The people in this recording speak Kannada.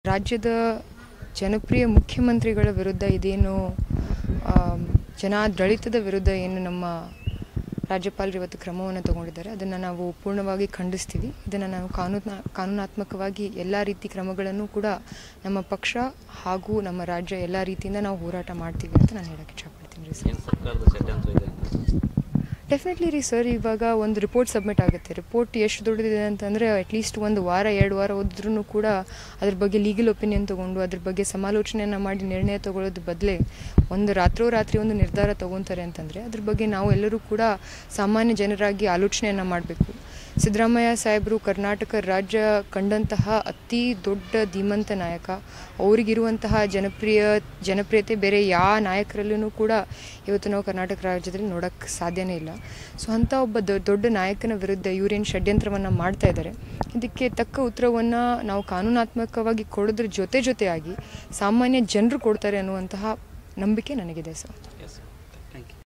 ರಾಜ್ಯದ ಜನಪ್ರಿಯ ಮುಖ್ಯಮಂತ್ರಿಗಳ ವಿರುದ್ಧ ಇದೇನು ಆಮ್, ಜನಾಡಳಿತದ ವಿರುದ್ಧ ಏನು ನಮ್ಮ ರಾಜ್ಯಪಾಲರು ಇವತ್ತು ಕ್ರಮವನ್ನು ತಗೊಂಡಿದ್ದಾರೆ ಅದನ್ನು ನಾವು ಪೂರ್ಣವಾಗಿ ಖಂಡಿಸ್ತೀವಿ ಇದನ್ನು ನಾವು ಕಾನೂನ ಕಾನೂನಾತ್ಮಕವಾಗಿ ಎಲ್ಲ ರೀತಿ ಕ್ರಮಗಳನ್ನು ಕೂಡ ನಮ್ಮ ಪಕ್ಷ ಹಾಗೂ ನಮ್ಮ ರಾಜ್ಯ ಎಲ್ಲ ರೀತಿಯಿಂದ ನಾವು ಹೋರಾಟ ಮಾಡ್ತೀವಿ ಅಂತ ನಾನು ಹೇಳಕ್ಕೆ ಇಷ್ಟಪಡ್ತೀನಿ ರೀ ಸರ್ ಏನು ಸರ್ಕಾರದ ಷಡ್ಯಂತ್ರ ಇದೆ ಡೆಫಿನೆಟ್ಲಿ ರೀ ಸರ್ ಇವಾಗ ಒಂದು ರಿಪೋರ್ಟ್ ಸಬ್ಮಿಟ್ ಆಗುತ್ತೆ ರಿಪೋರ್ಟ್ ಎಷ್ಟು ದೊಡ್ಡದಿದೆ ಅಂತಂದರೆ ಅಟ್ಲೀಸ್ಟ್ ಒಂದು ವಾರ ಎರಡು ವಾರ ಓದಿದ್ರೂ ಕೂಡ ಅದ್ರ ಬಗ್ಗೆ ಲೀಗಲ್ ಒಪಿನಿಯನ್ ತೊಗೊಂಡು ಅದ್ರ ಬಗ್ಗೆ ಸಮಾಲೋಚನೆಯನ್ನು ಮಾಡಿ ನಿರ್ಣಯ ತಗೊಳ್ಳೋದು ಬದಲೇ ಒಂದು ರಾತ್ರೋರಾತ್ರಿ ಒಂದು ನಿರ್ಧಾರ ತಗೊತಾರೆ ಅಂತಂದರೆ ಅದ್ರ ಬಗ್ಗೆ ನಾವು ಎಲ್ಲರೂ ಕೂಡ ಸಾಮಾನ್ಯ ಜನರಾಗಿ ಆಲೋಚನೆಯನ್ನು ಮಾಡಬೇಕು ಸಿದ್ದರಾಮಯ್ಯ ಸಾಹೇಬರು ಕರ್ನಾಟಕ ರಾಜ್ಯ ಕಂಡಂತಹ ಅತಿ ದೊಡ್ಡ ಧೀಮಂತ ನಾಯಕ ಅವರಿಗಿರುವಂತಹ ಜನಪ್ರಿಯ ಜನಪ್ರಿಯತೆ ಬೇರೆ ಯಾವ ನಾಯಕರಲ್ಲೂ ಕೂಡ ಇವತ್ತು ನಾವು ಕರ್ನಾಟಕ ರಾಜ್ಯದಲ್ಲಿ ನೋಡೋಕ್ಕೆ ಸಾಧ್ಯನೇ ಇಲ್ಲ ಸೊ ಅಂಥ ಒಬ್ಬ ದೊ- ದೊಡ್ಡ ನಾಯಕನ ವಿರುದ್ಧ ಇವರೇನು ಷಡ್ಯಂತ್ರವನ್ನು ಮಾಡ್ತಾ ಇದ್ದಾರೆ ಇದಕ್ಕೆ ತಕ್ಕ ಉತ್ತರವನ್ನು ನಾವು ಕಾನೂನಾತ್ಮಕವಾಗಿ ಕೊಡೋದ್ರ ಜೊತೆ ಜೊತೆಯಾಗಿ ಸಾಮಾನ್ಯ ಜನರು ಕೊಡ್ತಾರೆ ಅನ್ನುವಂತಹ ನಂಬಿಕೆ ನನಗಿದೆ ಸರ್ ಎಸ್ ಥ್ಯಾಂಕ್ ಯು